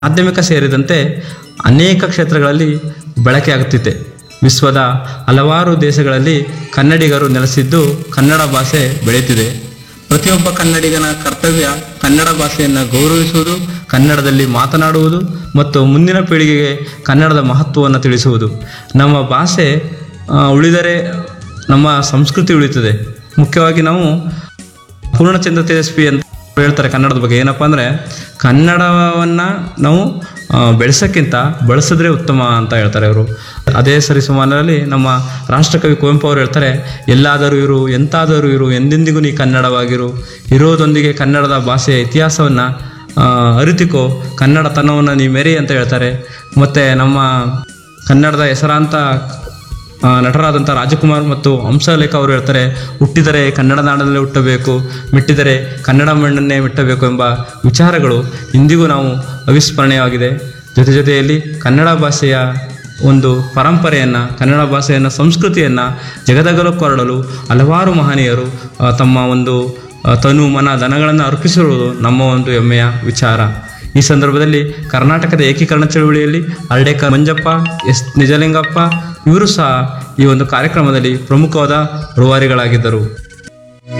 ಮಾಧ್ಯಮಿಕ ಸೇರಿದಂತೆ ಅನೇಕ ಕ್ಷೇತ್ರಗಳಲ್ಲಿ ಬಳಕೆಯಾಗುತ್ತಿದೆ ವಿಶ್ವದ ಹಲವಾರು ದೇಶಗಳಲ್ಲಿ ಕನ್ನಡಿಗರು ನೆಲೆಸಿದ್ದು ಕನ್ನಡ ಭಾಷೆ ಬೆಳೆಯುತ್ತಿದೆ ಪ್ರತಿಯೊಬ್ಬ ಕನ್ನಡಿಗನ ಕರ್ತವ್ಯ ಕನ್ನಡ ಭಾಷೆಯನ್ನು ಗೌರವಿಸುವುದು ಕನ್ನಡದಲ್ಲಿ ಮಾತನಾಡುವುದು ಮತ್ತು ಮುಂದಿನ ಪೀಳಿಗೆಗೆ ಕನ್ನಡದ ಮಹತ್ವವನ್ನು ತಿಳಿಸುವುದು ನಮ್ಮ ಭಾಷೆ ಆ, ಉಳಿದರೆ ನಮ್ಮ ಸಂಸ್ಕೃತಿ ಉಳಿಯುತ್ತದೆ ಮುಖ್ಯವಾಗಿ ನಾವು ಪೂರ್ಣಚಂದ್ರ ತೇಜಸ್ವಿ ಅಂತ ಹೇಳ್ತಾರೆ ಕನ್ನಡದ ಬಗ್ಗೆ ಏನಪ್ಪ ಅಂದರೆ ಕನ್ನಡವನ್ನು ನಾವು ಆ, ಬೆಳೆಸೋಕ್ಕಿಂತ ಬಳಸಿದ್ರೆ ಉತ್ತಮ ಅಂತ ಹೇಳ್ತಾರೆ ಅವರು ಅದೇ ಸರಿಸುಮಾನಲ್ಲಿ ನಮ್ಮ ರಾಷ್ಟ್ರಕವಿ ಕುವೆಂಪು ಅವರು ಹೇಳ್ತಾರೆ ಎಲ್ಲಾದರೂ ಇರು ಎಂತಾದರೂ ಇರು ಎಂದೆಂದಿಗೂ ನೀ ಕನ್ನಡವಾಗಿರು ಇರೋದೊಂದಿಗೆ ಕನ್ನಡದ ಭಾಷೆಯ ಇತಿಹಾಸವನ್ನು ಅರಿತಿಕೋ ಕನ್ನಡತನವನ್ನು ನೀ ಮೆರಿ ಅಂತ ಹೇಳ್ತಾರೆ ಮತ್ತು ನಮ್ಮ ಕನ್ನಡದ ಹೆಸರಾಂತ ಆ, ನಟರಾದಂಥ ರಾಜಕುಮಾರ್ ಮತ್ತು ಹಂಸಲೇಖ ಅವರು ಹೇಳ್ತಾರೆ ಹುಟ್ಟಿದರೆ ಕನ್ನಡ ನಾಡಿನಲ್ಲಿ ಹುಟ್ಟಬೇಕು ಮೆಟ್ಟಿದರೆ ಕನ್ನಡ ಮಣ್ಣನ್ನೇ ಮೆಟ್ಟಬೇಕು ಎಂಬ ವಿಚಾರಗಳು ಇಂದಿಗೂ ನಾವು ಅವಿಸ್ಮರಣೀಯವಾಗಿದೆ ಜೊತೆ ಜೊತೆಯಲ್ಲಿ ಕನ್ನಡ ಭಾಷೆಯ ಒಂದು ಪರಂಪರೆಯನ್ನು ಕನ್ನಡ ಭಾಷೆಯನ್ನು ಸಂಸ್ಕೃತಿಯನ್ನು ಜಗದಗಲಕ್ಕೂ ಹರಡಲು ಹಲವಾರು ಮಹನೀಯರು ಆ, ತಮ್ಮ ಒಂದು ಆ, ತನು ಮನ ಧನಗಳನ್ನು ಅರ್ಪಿಸಿರುವುದು ನಮ್ಮ ಒಂದು ಹೆಮ್ಮೆಯ ವಿಚಾರ ಈ ಸಂದರ್ಭದಲ್ಲಿ ಕರ್ನಾಟಕದ ಏಕೀಕರಣ ಚಳುವಳಿಯಲ್ಲಿ ಹರ್ಡೇಕರ್ ಮಂಜಪ್ಪ ಎಸ್ ನಿಜಲಿಂಗಪ್ಪ ಇವರು ಸಹ ಈ ಒಂದು ಕಾರ್ಯಕ್ರಮದಲ್ಲಿ ಪ್ರಮುಖವಾದ ರೂವಾರಿಗಳಾಗಿದ್ದರು